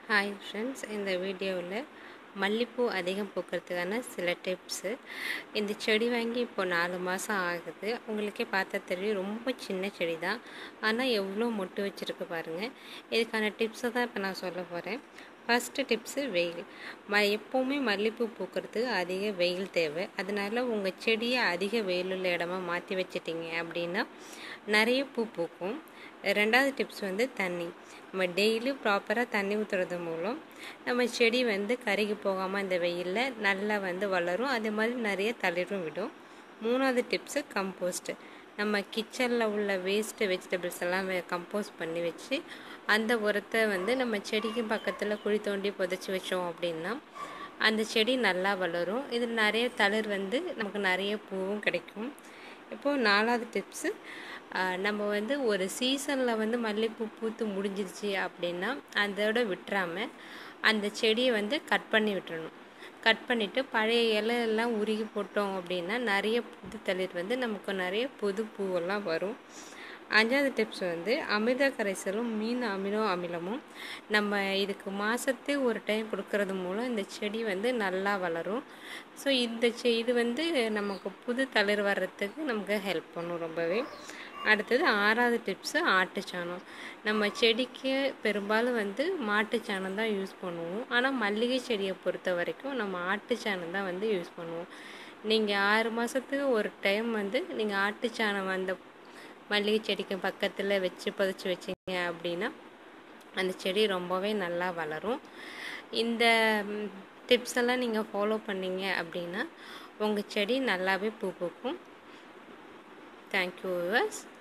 hi friends இந்த வீடியோவில் மல்லிப்பூ அதிகம் பூக்கிறதுக்கான சில டிப்ஸு இந்த செடி வாங்கி இப்போ நாலு மாதம் ஆகுது உங்களுக்கே பார்த்தா தெரியும் ரொம்ப சின்ன செடி தான் ஆனால் எவ்வளோ மொட்டு வச்சுருக்கு பாருங்கள் இதுக்கான டிப்ஸை தான் இப்போ நான் சொல்ல போகிறேன் ஃபஸ்ட்டு டிப்ஸு வெயில் ம எப்போவுமே மல்லிப்பூ பூக்கிறதுக்கு அதிக வெயில் தேவை அதனால உங்கள் செடியை அதிக வெயில் உள்ள இடமா மாற்றி வச்சிட்டிங்க அப்படின்னா நிறைய பூ பூக்கும் ரெண்டாவது டிப்ஸ் வந்து தண்ணி நம்ம டெய்லி ப்ராப்பராக தண்ணி ஊற்றுறது மூலம் நம்ம செடி வந்து கருகி போகாமல் இந்த வெயிலில் நல்லா வந்து வளரும் அதே மாதிரி நிறைய தளிரும் விடும் மூணாவது டிப்ஸு கம்போஸ்ட்டு நம்ம கிச்சனில் உள்ள வேஸ்ட்டு வெஜிடபிள்ஸ் எல்லாம் கம்போஸ்ட் பண்ணி வச்சு அந்த உரத்தை வந்து நம்ம செடிக்கு பக்கத்தில் குழி தோண்டி புதைச்சி வச்சோம் அப்படின்னா அந்த செடி நல்லா வளரும் இதில் நிறைய தளிர் வந்து நமக்கு நிறைய பூவும் கிடைக்கும் இப்போது நாலாவது டிப்ஸு நம்ம வந்து ஒரு சீசனில் வந்து மல்லிகைப்பூ பூத்து முடிஞ்சிருச்சு அப்படின்னா அதோட விட்டுறாமல் அந்த செடியை வந்து கட் பண்ணி விட்டுறணும் கட் பண்ணிவிட்டு பழைய இலையெல்லாம் உருகி போட்டோம் அப்படின்னா நிறைய புது தளிர் வந்து நமக்கு நிறைய புது பூவெல்லாம் வரும் அஞ்சாவது டிப்ஸ் வந்து அமிர்த கரைசலும் மீன் அமினோ அமிலமும் நம்ம இதுக்கு மாதத்து ஒரு டைம் கொடுக்கறது மூலம் இந்த செடி வந்து நல்லா வளரும் ஸோ இந்த செ இது வந்து நமக்கு புது தளிர் வர்றதுக்கு நமக்கு ஹெல்ப் பண்ணும் ரொம்பவே அடுத்தது ஆறாவது டிப்ஸு ஆட்டுச்சாணம் நம்ம செடிக்கு பெரும்பாலும் வந்து மாட்டுச்சாணம் தான் யூஸ் பண்ணுவோம் ஆனால் மல்லிகை செடியை பொறுத்த வரைக்கும் நம்ம ஆட்டுச்சாணம் தான் வந்து யூஸ் பண்ணுவோம் நீங்கள் ஆறு மாதத்துக்கு ஒரு டைம் வந்து நீங்கள் ஆட்டுச்சாணம் அந்த மல்லிகை செடிக்கு பக்கத்தில் வச்சு பதிச்சு வச்சிங்க அப்படின்னா அந்த செடி ரொம்பவே நல்லா வளரும் இந்த டிப்ஸ் எல்லாம் நீங்கள் ஃபாலோ பண்ணீங்க அப்படின்னா உங்கள் செடி நல்லாவே பூ பூக்கும் தேங்க்யூ விவர்ஸ்